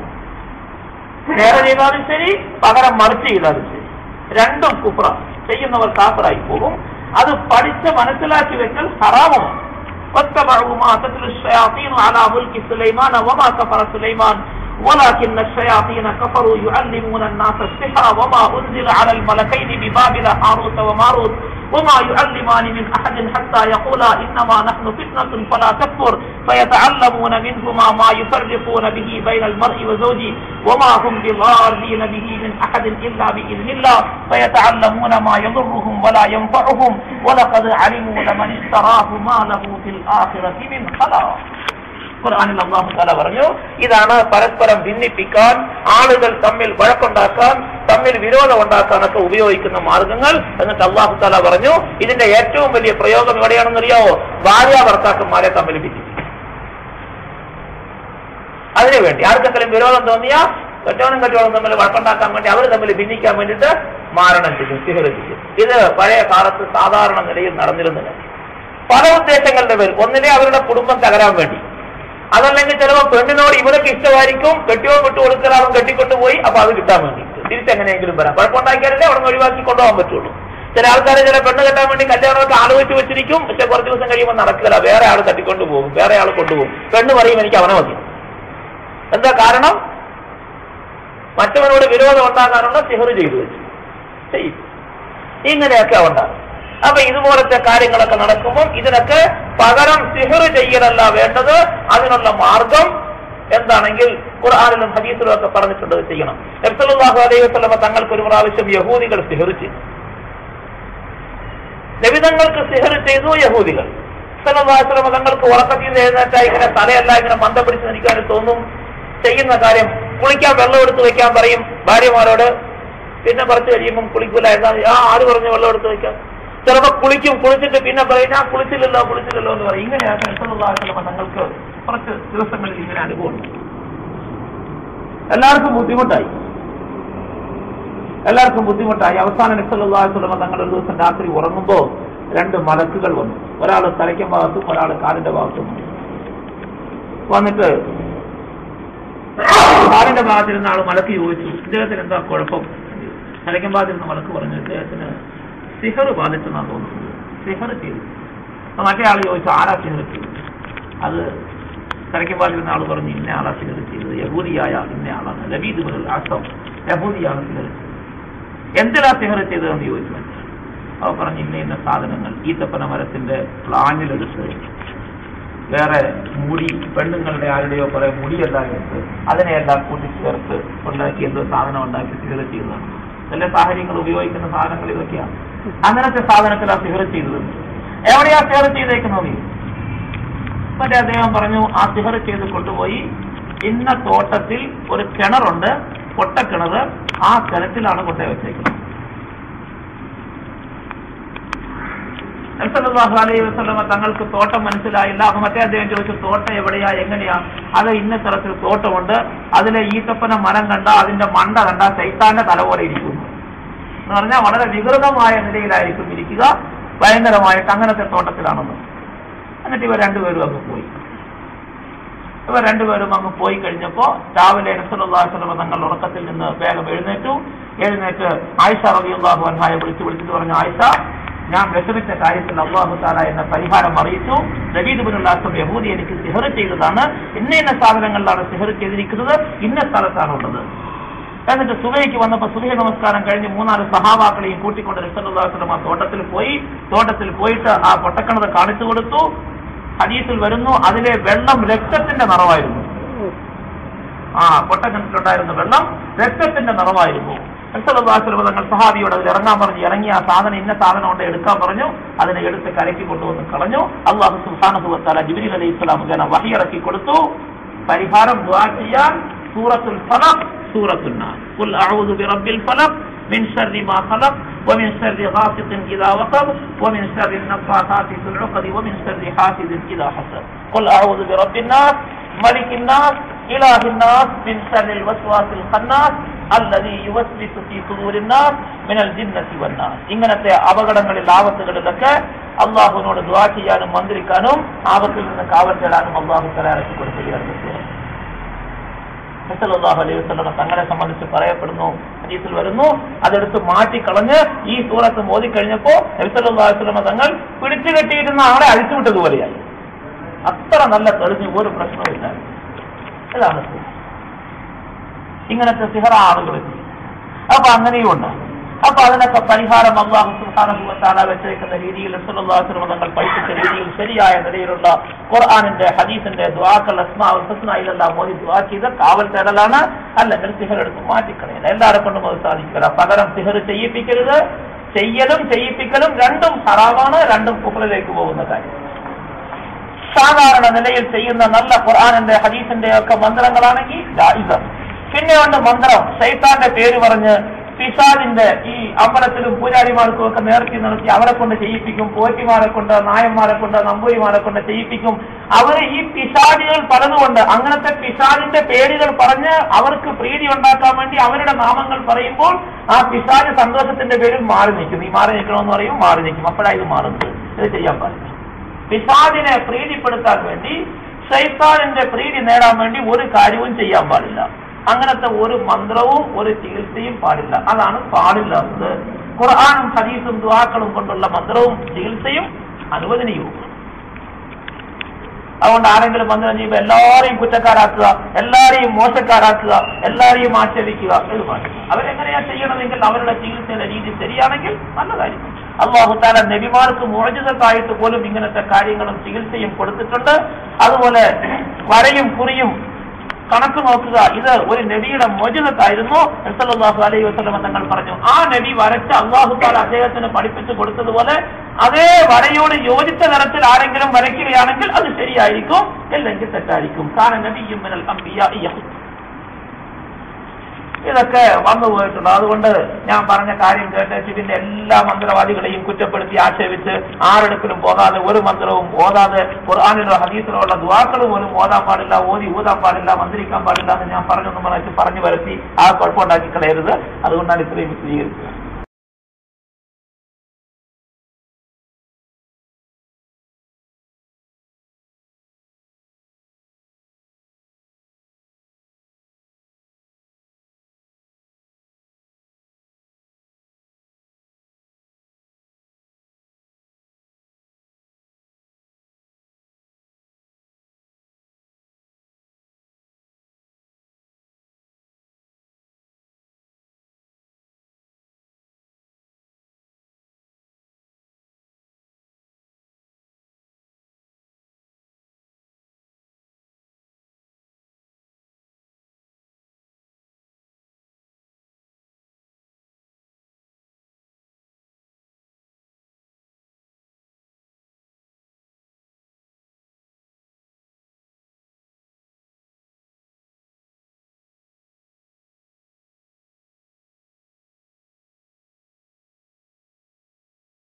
നേരെ ചെയ്താലും ശരി പകരം മറിച്ച് ചെയ്താലും ശരി രണ്ടും കുഫ്ര ചെയ്യുന്നവർ കാഫറായി പോകും അത് പഠിച്ച് മനസ്സിലാക്കി വെക്കൽ ഹറാമുമാണ് واتبعوا ما تتلو الشياطين على ملك سليمان وما كفر سليمان ولكن الشياطين كفروا يعلمون الناس السحر وما أنزل على الملكين ببابل هاروت وماروت وما يعلمان من أحد حتى يقولا إنما نحن فتنة فلا تكفر فيتعلمون منهما ما يفرقون به بين المرء وزوجه وما هم بضارين به من أحد إلا بإذن الله فيتعلمون ما يضرهم ولا ينفعهم ولقد علموا لمن اشتراه ما له في الآخرة من خلاق ഖുർആനിൽ അള്ളാഹു താല പറഞ്ഞു ഇതാണ് പരസ്പരം ഭിന്നിപ്പിക്കാൻ ആളുകൾ തമ്മിൽ വഴക്കുണ്ടാക്കാൻ തമ്മിൽ വിരോധം ഉണ്ടാക്കാനൊക്കെ ഉപയോഗിക്കുന്ന മാർഗങ്ങൾ എന്നിട്ട് അള്ളാഹു താല പറഞ്ഞു ഇതിന്റെ ഏറ്റവും വലിയ പ്രയോഗം എവിടെയാണെന്നറിയാവോ ഭാര്യ ഭർത്താക്കന്മാരെ തമ്മിൽ ഭിന്നിപ്പിക്കും അതിനുവേണ്ടി ആർക്കെങ്കിലും വിരോധം തോന്നിയാ കെട്ടവനും കെട്ടവനും തമ്മിൽ വഴക്കുണ്ടാക്കാൻ വേണ്ടി അവർ തമ്മിൽ ഭിന്നിക്കാൻ വേണ്ടിയിട്ട് മാരണം ചെയ്യും സിഹർ ചെയ്യും ഇത് പഴയ കാലത്ത് സാധാരണ നിലയിൽ നടന്നിരുന്നില്ല പല ഉദ്ദേശങ്ങളുടെ പേരിൽ ഒന്നിനെ അവരുടെ കുടുംബം തകരാൻ വേണ്ടി അതല്ലെങ്കിൽ ചിലപ്പോൾ പെണ്ണിനോട് ഇവരൊക്കെ ഇഷ്ടമായിരിക്കും കെട്ടിയോ വിട്ടു കൊടുക്കലാവും കെട്ടിക്കൊണ്ടുപോയി അപ്പൊ അത് കിട്ടാൻ വേണ്ടി തിരിച്ചെങ്ങനെയെങ്കിലും വരാം കുഴപ്പമുണ്ടാക്കിയാലല്ലേ അവിടെ നിന്ന് ഒഴിവാക്കി കൊണ്ടുപോകാൻ പറ്റുള്ളൂ ചില ആൾക്കാർ ചില പെണ്ണ് കെട്ടാൻ വേണ്ടി കല്യാണമൊക്കെ ആലോചിച്ച് വെച്ചിരിക്കും പക്ഷെ കുറച്ച് ദിവസം കഴിയുമ്പോൾ നടക്കില്ല വേറെ ആൾ തട്ടിക്കൊണ്ടു പോകും വേറെ ആൾ കൊണ്ടുപോകും പെണ്ണ് പറയും എനിക്ക് അവനെ മതി എന്താ കാരണം മറ്റവനോട് വിരോധം ഉണ്ടാകാനുള്ള സിഹർ ചെയ്തു വെച്ചു ചെയ്യും ഇങ്ങനെയൊക്കെ ഉണ്ടാകും അപ്പൊ ഇതുപോലത്തെ കാര്യങ്ങളൊക്കെ നടക്കുമ്പോൾ ഇതിനൊക്കെ പകരം സിഹർ ചെയ്യലല്ല വേണ്ടത് അതിനുള്ള മാർഗം എന്താണെങ്കിൽ ഖുർആാനിലും ഹദീസിലും ഒക്കെ പറഞ്ഞിട്ടുണ്ട് ഇത് ചെയ്യണം നബ്സല്ലാഹു അലൈഹി വസ്ലമ തങ്ങൾക്ക് ഒരു പ്രാവശ്യം യഹൂദികൾ സിഹർ ചെയ്തു നബിതങ്ങൾക്ക് സിഹർ ചെയ്തു യഹൂദികൾ സലഹുസ്ലമ തങ്ങൾക്ക് ഉറക്കത്തിൽ നിന്ന് എഴുന്നേറ്റാ ഇങ്ങനെ തലയല്ല ഇങ്ങനെ മന്ദം പിടിച്ച് നിൽക്കാൻ തോന്നും ചെയ്യുന്ന കാര്യം കുളിക്കാൻ വെള്ളം എടുത്ത് വെക്കാൻ പറയും ഭാര്യമാരോട് പിന്നെ കുറച്ച് കഴിയുമ്പം കുളിക്കൂല എന്താ ആ ആര് പറഞ്ഞു വെള്ളം എടുത്ത് വെക്കാം ചിലപ്പോ കുളിക്കും കുളിച്ചിട്ട് പിന്നെ പറയും ഞാൻ കുളിച്ചില്ലല്ലോ കുളിച്ചില്ലല്ലോ എന്ന് പറയും ഇങ്ങനെയാണ് നബ്സല്ലാസ്ലമ തങ്ങൾക്ക് കുറച്ച് ദിവസങ്ങളിൽ ഇങ്ങനെ അനുഭവം എല്ലാവർക്കും ബുദ്ധിമുട്ടായി എല്ലാവർക്കും ബുദ്ധിമുട്ടായി അവസാന നക്സലുള്ളാഹുലമ തങ്ങൾ ഒരു ദിവസം രാത്രി ഉറങ്ങുമ്പോൾ രണ്ട് മലക്കുകൾ വന്നു ഒരാൾ തലയ്ക്കും ഭാഗത്തും ഒരാൾ കാലിന്റെ ഭാഗത്തും വന്നു. വന്നിട്ട് കാലിന്റെ ഭാഗത്തിരുന്ന ആൾ മലക്ക് ചോദിച്ചു ഇദ്ദേഹത്തിന് എന്താ കുഴപ്പം തലയ്ക്കും ഭാഗത്തിരുന്ന മലക്ക് പറഞ്ഞു ഇദ്ദേഹത്തിന് സിഹർ ബാധിച്ചെന്നാണ് തോന്നുന്നത് സിഹർ ചെയ്തു അപ്പൊ മറ്റേ ആൾ ചോദിച്ചു ആരാ സിഹർ ചെയ്തത് അത് തലയ്ക്കും ഭാഗത്തിരുന്ന ആൾ പറഞ്ഞു ഇന്ന ആളാ സിഹർ ചെയ്തത് യഹൂദിയായ ഇന്ന ആളാണ് ലബീദ് ബുൽ അസം യഹൂദിയാണ് സിഹർ ചെയ്തത് എന്തിനാ സിഹർ ചെയ്തതെന്ന് ചോദിച്ചു മനുഷ്യൻ അവ പറഞ്ഞു ഇന്ന ഇന്ന സാധനങ്ങൾ ഈത്തപ്പന മരത്തിന്റെ പ്ലാനിലെടുത്ത് വേറെ മുടി പെണ്ണുങ്ങളുടെ ആരുടെയോ കുറെ മുടിയെല്ലാം എടുത്ത് അതിനെയെല്ലാം കൂട്ടിച്ചേർത്ത് ഉണ്ടാക്കി എന്തോ സാധനം ഉണ്ടാക്കി സിഹർ ചെയ്തതാണ് ചില സാഹചര്യങ്ങൾ ഉപയോഗിക്കുന്ന സാധനങ്ങൾ ഇതൊക്കെയാണ് അങ്ങനത്തെ സാധനത്തിലാണ് സിഹർ ചെയ്തത് എവിടെയാ സിഹർ ചെയ്തേക്കുന്നത് നീ മറ്റേ അദ്ദേഹം പറഞ്ഞു ആ സിഹർ ചെയ്ത് കൊണ്ടുപോയി ഇന്ന തോട്ടത്തിൽ ഒരു കിണറുണ്ട് പൊട്ടക്കിണർ ആ കിണറ്റിലാണ് കൊണ്ടുപോയി വെച്ചേക്കുന്നത് നബ്സല്ലാഹു അലൈഹി വസ്ലമ തങ്ങൾക്ക് തോട്ടം മനസ്സിലായില്ല അപ്പൊ മറ്റേ അദ്ദേഹം ചോദിച്ചു തോട്ടം എവിടെയാ എങ്ങനെയാ അത് ഇന്ന തരത്തിൽ തോട്ടമുണ്ട് അതിലെ ഈത്തപ്പന മരം കണ്ട അതിന്റെ മണ്ട കണ്ട ചൈത്താന്റെ തല പോലെ ഇരിക്കുന്നു എന്ന് പറഞ്ഞാൽ വളരെ വികൃതമായ നിലയിലായിരിക്കും ഇരിക്കുക ഭയങ്കരമായിട്ട് അങ്ങനത്തെ തോട്ടത്തിലാണെന്ന് എന്നിട്ട് ഇവർ രണ്ടുപേരും അങ്ങ് പോയി ഇവർ രണ്ടുപേരും അങ്ങ് പോയി കഴിഞ്ഞപ്പോ രാവിലെ നബ്സല്ലാസ്ലമ തങ്ങൾ ഉറക്കത്തിൽ നിന്ന് വേഗം എഴുന്നേറ്റു എഴുന്നേറ്റ് ആയിഷ റബിയുള്ളാഹു അൻഹായെ വിളിച്ചു വിളിച്ചിട്ട് പറഞ്ഞു ആയിഷ ഞാൻ വിഷമിച്ച കാര്യത്തിൽ അള്ളാഹു താല എന്ന പരിഹാരം അറിയിച്ചു നബീദ് ബുലാസം യഹൂദി എനിക്ക് സിഹർ ചെയ്തതാണ് ഇന്ന ഇന്ന സാധനങ്ങളിലാണ് സിഹർ ചെയ്തിരിക്കുന്നത് ഇന്ന സ്ഥലത്താണ് ഉള്ളത് എന്നിട്ട് സുബൈക്ക് വന്നപ്പോൾ സുബൈ നമസ്കാരം കഴിഞ്ഞ് മൂന്നാല് സഹാവാക്കളെയും കൂട്ടിക്കൊണ്ട് രസമുല്ലാസ്ലം ആ തോട്ടത്തിൽ പോയി തോട്ടത്തിൽ പോയിട്ട് ആ പൊട്ടക്കിണത് കാണിച്ചു കൊടുത്തു ഹദീസിൽ വരുന്നു അതിലെ വെള്ളം രക്തത്തിന്റെ നിറമായിരുന്നു ആ പൊട്ടക്കിണറ്റിലുണ്ടായിരുന്ന വെള്ളം രക്തത്തിന്റെ നിറമായിരുന്നു രസമുല്ലാസ്ലം തങ്ങൾ സഹാബിയോട് അതിൽ ഇറങ്ങാൻ പറഞ്ഞു ഇറങ്ങി ആ സാധനം ഇന്ന സാധനം കൊണ്ട് എടുക്കാൻ പറഞ്ഞു അതിനെ എടുത്ത് കരക്കി കൊണ്ടുവന്ന് കളഞ്ഞു അള്ളാഹു സുഹാനുഭവത്താല ജിബിരി അലൈഹി ഇസ്ലാം മുഖേന വഹിയിറക്കി കൊടുത്തു പരിഹാരം ദ്വാ ചെയ്യാൻ സൂറത്തുൽ ഫലഖ് സൂറത്തുൽ നാസ് ഖുൽ അഊദു ബിറബ്ബിൽ ഫലഖ് من شر ما خلق ومن شر غاسق إذا وقب ومن شر النفاثات في العقد ومن شر حاسد إذا حسد قل أعوذ برب الناس ملك الناس إله الناس من شر الوسواس الخناس الذي يوسوس في صدور الناس من الجنة والناس ഇങ്ങനത്തെ അപകടങ്ങളിൽ ആപത്തുകളിലൊക്കെ അള്ളാഹുവിനോട് ദ്വാ ചെയ്യാനും മന്ത്രിക്കാനും ആപത്തിൽ നിന്ന് കാവൽ തേടാനും അള്ളാഹു തലയിറക്കി കൊടുക്കുകയാണ് നബിസല്ലല്ലാഹു അലൈഹി വസല്ലം തങ്ങളെ സംബന്ധിച്ച് പറയപ്പെടുന്നു ഹദീസിൽ വരുന്നു അതെടുത്ത് മാറ്റിക്കളഞ്ഞ് ഈ സൂറത്ത് മോദി കഴിഞ്ഞപ്പോ നബിസല്ലല്ലാഹു അലൈഹി വസല്ലം തങ്ങൾ പിടിച്ചു കെട്ടിയിരുന്ന ആളെ അഴിച്ചുവിട്ടതുപോലെയായി അത്ര നല്ല തെളിഞ്ഞ് ഒരു പ്രശ്നമില്ല ഇതാണ് സിഹർ. ഇങ്ങനത്തെ സിഹറ ആളുകൾ ചെയ്യും. അപ്പൊ അങ്ങനെയും ഉണ്ട് അപ്പൊ അതിനൊക്കെ പരിഹാരം അള്ളാഹു സുഹാനുഭവത്താല വെച്ചിരിക്കുന്ന രീതിയിൽ റസൂലുള്ളാഹിസ്വലം തങ്ങൾ പഠിപ്പിച്ച രീതിയിൽ ശരിയായ നിലയിലുള്ള ഖുർആാനിന്റെ ഹദീസിന്റെ ദ്വാക്കൾ അസ്മാഉൽ ഹുസ്നയിലെല്ലാം മോദി ദ്വാ ചെയ്ത് കാവൽ തേടലാണ് അല്ലെങ്കിൽ സിഹർ എടുത്ത് മാറ്റിക്കളയുന്നത് എല്ലാവരെ കൊണ്ടും അത് സാധിക്കില്ല പകരം സിഹർ ചെയ്യിപ്പിക്കരുത് ചെയ്യലും ചെയ്യിപ്പിക്കലും രണ്ടും ഹറാമാണ് രണ്ടും കുഫറിലേക്ക് പോകുന്ന കാര്യം സാധാരണ നിലയിൽ ചെയ്യുന്ന നല്ല ഖുർആാനിന്റെ ഹദീസിന്റെ ഒക്കെ മന്ത്രങ്ങളാണെങ്കിൽ ജായിസ് പിന്നെ ഉണ്ട് മന്ത്രം ശൈത്താന്റെ പേര് പറഞ്ഞ് പിശാദിന്റെ ഈ അമ്പലത്തിലും പൂജാരിമാർക്കും ഒക്കെ നേർത്തി നടത്തി അവരെ കൊണ്ട് ചെയ്യിപ്പിക്കും പോറ്റിമാരെ കൊണ്ട് നായന്മാരെ കൊണ്ട് നമ്പൂരിമാരെ കൊണ്ട് ചെയ്യിപ്പിക്കും അവർ ഈ പിശാദികൾ പലതുകൊണ്ട് അങ്ങനത്തെ പിശാദിന്റെ പേരുകൾ പറഞ്ഞ് അവർക്ക് പ്രീതി ഉണ്ടാക്കാൻ വേണ്ടി അവരുടെ നാമങ്ങൾ പറയുമ്പോൾ ആ പിശാദ് സന്തോഷത്തിന്റെ പേരിൽ മാറി നിൽക്കും ഈ മാറി നിൽക്കണമെന്ന് പറയും മാറി നിൽക്കും അപ്പോഴാണ് ഇത് മാറുന്നത് ഇത് ചെയ്യാൻ പാടില്ല പിശാദിനെ പ്രീതിപ്പെടുത്താൻ വേണ്ടി ശൈത്താനിന്റെ പ്രീതി നേടാൻ വേണ്ടി ഒരു കാര്യവും ചെയ്യാൻ പാടില്ല അങ്ങനത്തെ ഒരു മന്ത്രവും ഒരു ചികിത്സയും പാടില്ല അതാണ് പാടില്ലാത്തത് ഖുർആാനും ഹദീസും ദുവാക്കളും കൊണ്ടുള്ള മന്ത്രവും ചികിത്സയും അനുവദനീയവുമാണ് അതുകൊണ്ട് ആരെങ്കിലും വന്നു കഴിയുമ്പോൾ എല്ലാവരെയും കുറ്റക്കാരാക്കുക എല്ലാവരെയും മോശക്കാരാക്കുക എല്ലാവരെയും ആക്ഷേപിക്കുക ഇത് പാടില്ല അവരെങ്ങനെയാ ചെയ്യണമെങ്കിൽ അവരുടെ ചികിത്സയുടെ രീതി ശരിയാണെങ്കിൽ നല്ല കാര്യം അള്ളാഹു താല നബിമാർക്ക് മോചിതത്തായിട്ട് പോലും ഇങ്ങനത്തെ കാര്യങ്ങളും ചികിത്സയും കൊടുത്തിട്ടുണ്ട് അതുപോലെ വരയും കുറിയും കണക്ക് നോക്കുക ഇത് ഒരു നബിയുടെ മോചിതത്തായിരുന്നു സല്ലല്ലാഹു അലൈഹി വസല്ലം തങ്ങൾ പറഞ്ഞു ആ നബി വരച്ച അള്ളാഹു താല അദ്ദേഹത്തിന് പഠിപ്പിച്ചു കൊടുത്തതുപോലെ അതേ വരയോട് യോജിച്ച തരത്തിൽ ആരെങ്കിലും വരയ്ക്കുകയാണെങ്കിൽ അത് ശരിയായിരിക്കും അല്ലെങ്കിൽ തെറ്റായിരിക്കും കാരണം നബിയും മിനൽ അംബിയാ യഹ്ദ്. ഇതൊക്കെ വന്നു പോയിട്ടുണ്ട് അതുകൊണ്ട് ഞാൻ പറഞ്ഞ കാര്യം കേട്ടേച്ച് പിന്നെ എല്ലാ മന്ത്രവാദികളെയും കുറ്റപ്പെടുത്തി ആക്ഷേപിച്ച് ആരെടുക്കലും പോകാതെ ഒരു മന്ത്രവും ഓതാതെ ഖുർആാനിലോ ഹദീസിലോ ഉള്ള ദുവാക്കൾ പോലും ഓതാൻ പാടില്ല ഓതി ഊതാൻ പാടില്ല മന്ത്രിക്കാൻ പാടില്ല എന്ന് ഞാൻ പറഞ്ഞൊന്നും പറഞ്ഞു പറഞ്ഞു വരുത്തി ആ കുഴപ്പമുണ്ടാക്കി കളയരുത് അതുകൊണ്ടാണ് ഇത്രയും വിശദീകരിച്ചത്